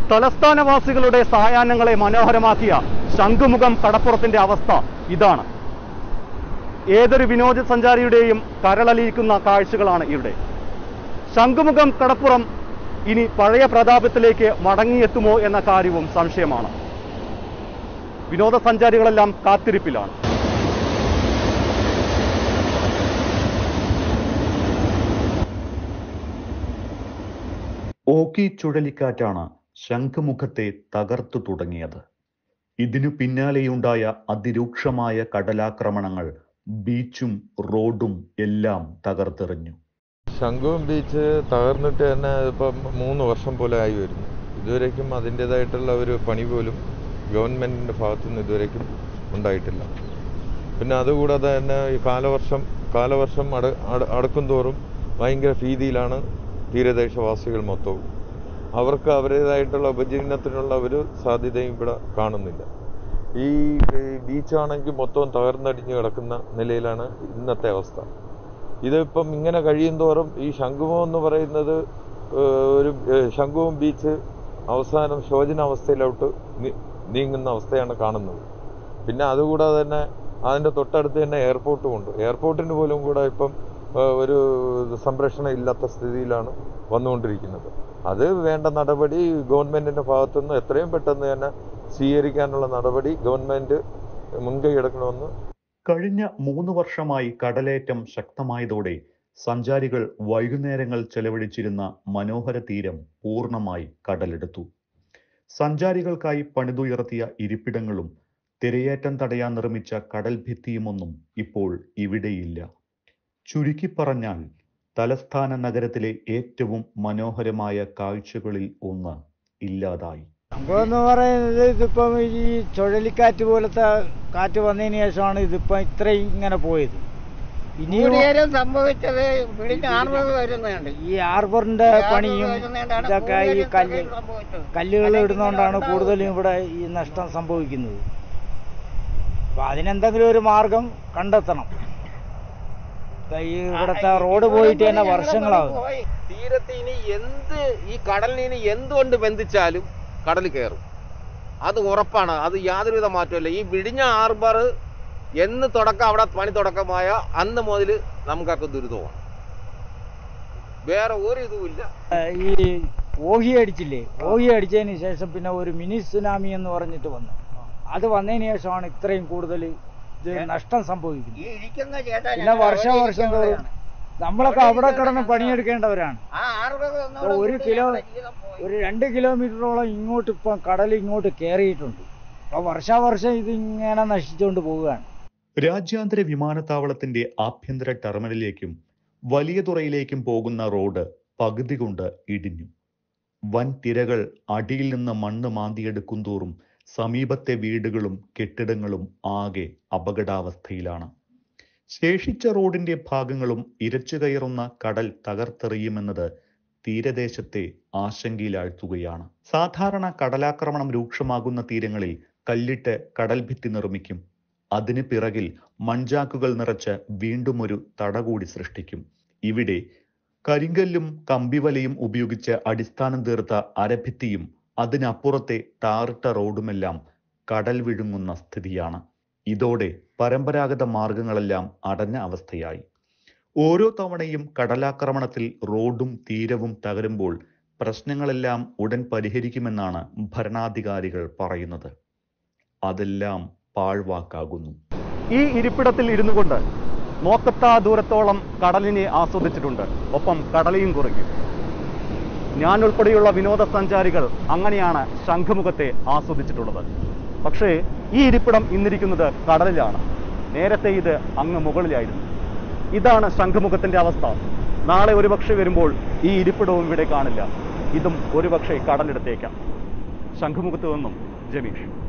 തലസ്ഥാനവാസികളുടെ സായാഹ്നങ്ങളെ മനോഹരമാക്കിയ ശംഖുമുഖം കടപ്പുറത്തിന്റെ അവസ്ഥ ഇതാണ് ഏതൊരു വിനോദസഞ്ചാരിയുടെയും കരളലിയിക്കുന്ന കാഴ്ചകളാണ് ഇവിടെ ശംഖുമുഖം കടപ്പുറം ഇനി പഴയ പ്രതാപത്തിലേക്ക് മടങ്ങിയെത്തുമോ എന്ന കാര്യവും സംശയമാണ് വിനോദസഞ്ചാരികളെല്ലാം കാത്തിരിപ്പിലാണ് ഓക്കി ചുഴലിക്കാറ്റാണ് ശംഖുമുഖത്തെ തകർത്തു തുടങ്ങിയത് ഇതിനു പിന്നാലെയുണ്ടായ അതിരൂക്ഷമായ കടലാക്രമണങ്ങൾ ബീച്ചും റോഡും എല്ലാം തകർത്തെറിഞ്ഞു ശംഖുവും ബീച്ച് തകർന്നിട്ട് തന്നെ ഇപ്പം മൂന്ന് വർഷം പോലെ ആയി വരുന്നു ഇതുവരേക്കും അതിൻ്റെതായിട്ടുള്ള ഒരു പണി പോലും ഗവൺമെൻറ്റിൻ്റെ ഭാഗത്തുനിന്ന് ഇതുവരേക്കും ഉണ്ടായിട്ടില്ല പിന്നെ അതുകൂടാതെ തന്നെ ഈ കാലവർഷം കാലവർഷം അട അട- അടുക്കും തോറും ഭയങ്കര ഭീതിയിലാണ് തീരദേശവാസികൾ മൊത്തവും അവർക്ക് അവരുടേതായിട്ടുള്ള ഉപജീവനത്തിനുള്ള ഒരു സാധ്യതയും ഇവിടെ കാണുന്നില്ല ഈ ഈ ബീച്ചാണെങ്കിൽ മൊത്തം തകർന്നടിഞ്ഞ് കിടക്കുന്ന നിലയിലാണ് ഇന്നത്തെ അവസ്ഥ ഇതിപ്പം ഇങ്ങനെ കഴിയുന്തോറും ഈ ശംഖുമം എന്ന് പറയുന്നത് ഏഹ്, ഒരു ഏഹ്, ശംഖുമം ബീച്ച് അവസാനം ശോചനാവസ്ഥയിലോട്ട് നീ- നീങ്ങുന്ന അവസ്ഥയാണ് കാണുന്നത് പിന്നെ അതുകൂടാതെ തന്നെ അതിൻ്റെ തൊട്ടടുത്ത് തന്നെ എയർപോർട്ടും ഉണ്ട് എയർപോർട്ടിന് പോലും കൂടെ ഇപ്പം ഏഹ്, ഒരു സംരക്ഷണം ഇല്ലാത്ത സ്ഥിതിയിലാണ് വന്നുകൊണ്ടിരിക്കുന്നത് അത് വേണ്ട നടപടി ഗവൺമെൻറ്റിൻ്റെ ഭാഗത്തുനിന്ന് എത്രയും പെട്ടെന്ന് തന്നെ സ്വീകരിക്കാനുള്ള നടപടി ഗവൺമെൻറ് മുൻകൈ എടുക്കണമെന്ന് കഴിഞ്ഞ മൂന്ന് വർഷമായി കടലേറ്റം ശക്തമായതോടെ സഞ്ചാരികൾ വൈകുന്നേരങ്ങൾ ചെലവഴിച്ചിരുന്ന മനോഹര തീരം പൂർണ്ണമായി കടലെടുത്തു സഞ്ചാരികൾക്കായി പണിതുയർത്തിയ ഇരിപ്പിടങ്ങളും തിരയേറ്റം തടയാൻ നിർമ്മിച്ച കടൽ ഭിത്തിയുമൊന്നും ഇപ്പോൾ ഇവിടെയില്ല ചുരുക്കി പറഞ്ഞാൽ തലസ്ഥാന നഗരത്തിലെ ഏറ്റവും മനോഹരമായ കാഴ്ചകളിൽ ഒന്ന് ഇല്ലാതായി സംഭവം എന്ന് പറയുന്നത് ഇതിപ്പം ഈ ചുഴലിക്കാറ്റ് പോലത്തെ കാറ്റ് വന്നതിന് ശേഷമാണ് ഇതിപ്പം ഇത്രയും ഇങ്ങനെ പോയത് ഇനിയും കൂടുതലും സംഭവിച്ചത് വിളിഞ്ഞ ആർവത് വരുന്നുണ്ട് ഈ ഹാർബറിന്റെ പണിയും ഇതൊക്കെ ഈ കല്ല് കല്ലുകൾ ഇടുന്നതുകൊണ്ടാണ് കൂടുതലും ഇവിടെ ഈ നഷ്ടം സംഭവിക്കുന്നത് അപ്പൊ അതിനെന്തെങ്കിലും ഒരു മാർഗം കണ്ടെത്തണം ഇപ്പൊ ഈ ഇവിടുത്തെ റോഡ് പോയിട്ട് തന്നെ വർഷങ്ങളാകും തീരത്ത് ഇനി എന്ത് ഈ കടലിന് ഇനി എന്തുകൊണ്ട് ബന്ധിച്ചാലും കടൽ കയറും അത് ഉറപ്പാണ് അത് യാതൊരുവിധ മാറ്റമില്ല ഈ വിഴിഞ്ഞ ഹാർബർ എന്ന് തുടക്കം അവിടെ പണി തുടക്കമായ അന്ന് മുതൽ നമുക്കൊക്കെ ദുരിതമാണ് വേറെ ഒരു ഇതുമില്ല ഈ ഓഹി അടിച്ചില്ലേ ഓഹി അടിച്ചതിന് ശേഷം പിന്നെ ഒരു മിനി സുനാമി എന്ന് പറഞ്ഞിട്ട് വന്നു അത് വന്നതിന് ശേഷമാണ് ഇത്രയും കൂടുതൽ ഇത് നഷ്ടം സംഭവിക്കുന്നത് ഈ ഇരിക്കുന്ന ചേട്ടാ പിന്നെ വർഷാവർഷം തോറും നമ്മളൊക്കെ അവിടെ കിടന്ന് പണിയെടുക്കേണ്ടവരാണ് ആ ആറുപത് ഇപ്പൊ ഒരു കിലോ ഒരു രണ്ട് കിലോമീറ്ററോളം ഇങ്ങോട്ട് ഇപ്പം കടൽ ഇങ്ങോട്ട് കയറിയിട്ടുണ്ട് അപ്പൊ വർഷാവർഷം ഇത് ഇങ്ങനെ നശിച്ചുകൊണ്ട് പോവുകയാണ് രാജ്യാന്തര വിമാനത്താവളത്തിന്റെ ആഭ്യന്തര ടെർമിനലിലേക്കും വലിയ തുറയിലേക്കും പോകുന്ന റോഡ് പകുതി കൊണ്ട് ഇടിഞ്ഞു വൻ തിരകൾ അടിയിൽ നിന്ന് മണ്ണ് മാന്തിയെടുക്കും തോറും സമീപത്തെ വീടുകളും കെട്ടിടങ്ങളും ആകെ അപകടാവസ്ഥയിലാണ് ശേഷിച്ച റോഡിന്റെ ഭാഗങ്ങളും ഇരച്ചു കയറുന്ന കടൽ തകർത്തെറിയുമെന്നത് തീരദേശത്തെ ആശങ്കയിലാഴ്ത്തുകയാണ് സാധാരണ കടലാക്രമണം രൂക്ഷമാകുന്ന തീരങ്ങളിൽ കല്ലിട്ട് കടൽ ഭിത്തി നിർമ്മിക്കും അതിന് പിറകിൽ മൺചാക്കുകൾ നിറച്ച് വീണ്ടും ഒരു തട കൂടി സൃഷ്ടിക്കും ഇവിടെ കരിങ്കല്ലും കമ്പിവലയും ഉപയോഗിച്ച് അടിസ്ഥാനം തീർത്ത അരഭിത്തിയും അതിനപ്പുറത്തെ ടാറിട്ട റോഡുമെല്ലാം കടൽ വിഴുങ്ങുന്ന സ്ഥിതിയാണ് ഇതോടെ പരമ്പരാഗത മാർഗങ്ങളെല്ലാം അടഞ്ഞ അവസ്ഥയായി ഓരോ തവണയും കടലാക്രമണത്തിൽ റോഡും തീരവും തകരുമ്പോൾ പ്രശ്നങ്ങളെല്ലാം ഉടൻ പരിഹരിക്കുമെന്നാണ് ഭരണാധികാരികൾ പറയുന്നത് അതെല്ലാം പാഴ്വാക്കാകുന്നു ഈ ഇരിപ്പിടത്തിൽ ഇരുന്നു കൊണ്ട് നോക്കത്താ ദൂരത്തോളം കടലിനെ ആസ്വദിച്ചിട്ടുണ്ട് ഒപ്പം കടലയും കുറിക്കും ഞാൻ ഉൾപ്പെടെയുള്ള വിനോദസഞ്ചാരികൾ അങ്ങനെയാണ് ശംഖുമുഖത്തെ ആസ്വദിച്ചിട്ടുള്ളത് പക്ഷേ ഈ ഇരിപ്പിടം ഇന്നിരിക്കുന്നത് കടലിലാണ് നേരത്തെ ഇത് അങ്ങ് മുകളിലായിരുന്നു ഇതാണ് ശംഖുമുഖത്തിന്റെ അവസ്ഥ നാളെ ഒരുപക്ഷെ വരുമ്പോൾ ഈ ഇരിപ്പിടവും ഇവിടെ കാണില്ല ഇതും ഒരുപക്ഷെ കടലെടുത്തേക്കാം ശംഖുമുഖത്ത് നിന്നും ജമീഷ്